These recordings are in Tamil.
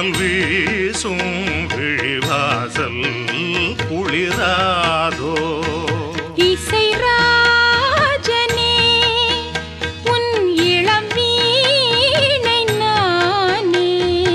தென்றல் வீசும் விழிவாசல் குளிராதோ இசை ராஜனே உன் இளம் வீணை நானே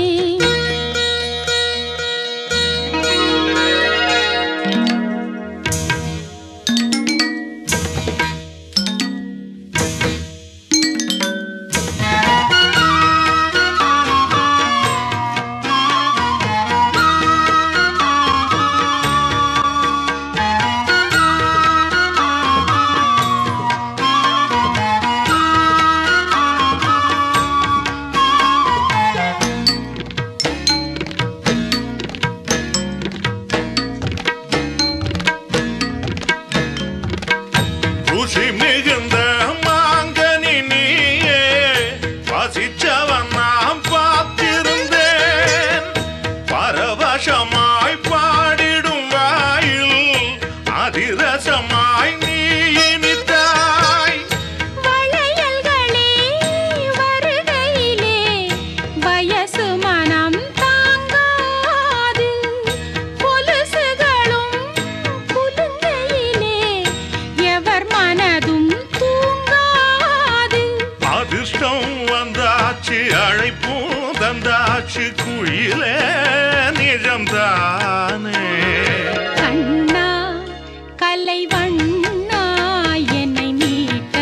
ருசி மிகுந்த மாங்கனி நீயே வசிச்சவன் நாம் பார்த்திருந்தேன் பரவசமாய் பாடிடும் வாயில் அதிரசமாய் நீ இனித்தாய் வளையல்களே வருகையிலே வயசு மனம் தாங்காது கொலுசுகளும் குலுங்கையிலே எவர் மனதும் தூங்காது அதிர்ஷ்டம் வந்தாச்சு அழைப்பும் தந்தாச்சு குயிலே நிஜம்தானே கண்ணா கலை வண்ணா என்னை மீட்ட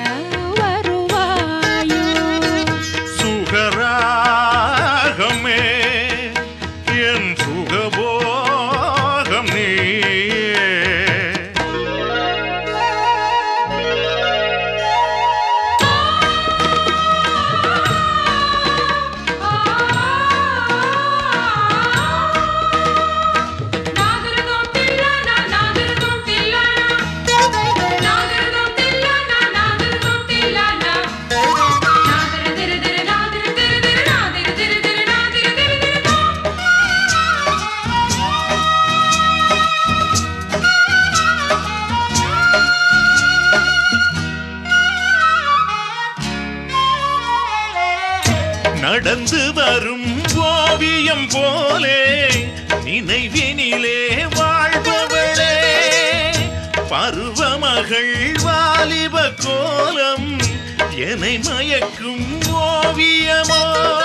வருவாயோ சுகராகமே என் சுகபோகம் நீயே நடந்து வரும் ஓவியம் போலே நினைவினிலே வாழ்பவளே பருவமகள் வாலிப கோலம் என்னை மயக்கும் ஓவியமோ